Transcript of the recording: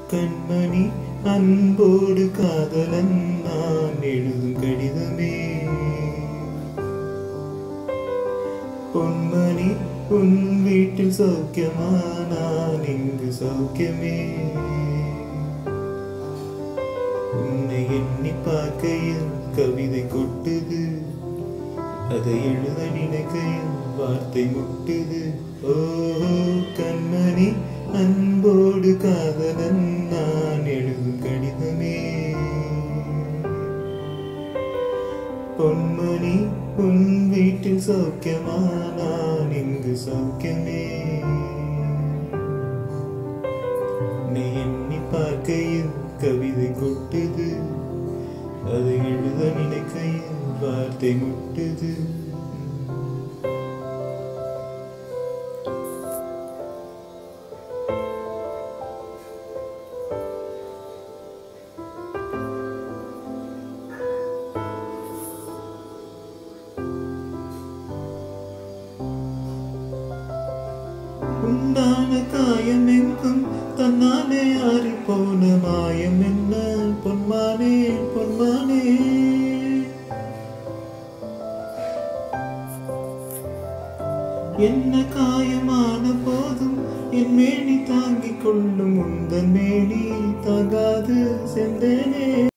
கண்மணி அன்போடு காதலன் நான் எழுதும் கடிதமே பொன்மணி உன் வீட்டில் சௌக்கியமா நான் இங்கு சௌக்கியமே உன்னை எண்ணி பார்க்கையில் கவிதை கொட்டுது அதை எழுத நினைக்கையில் வார்த்தை முட்டுது ஓ கண்மணி அன்போடு காதலன் நான் எழுதும் கடிதமே பொன்மணி உன் வீட்டில் சௌக்கியமா நான் இங்கு சௌக்கியமே நீ எண்ணி பார்க்கையில் கவிதை கொட்டுது அதை எழுத நினைக்கையில் வார்த்தை முட்டுது உண்டான காயம் எங்கும் தன்னாலே ஆறி போன மாயம் என்ன பொன்மானே பொன்மானே என்ன காயமான போதும் என் மேனி தாங்கிக் கொள்ளும் உந்தன் மேனி தாங்காது சென்றேனே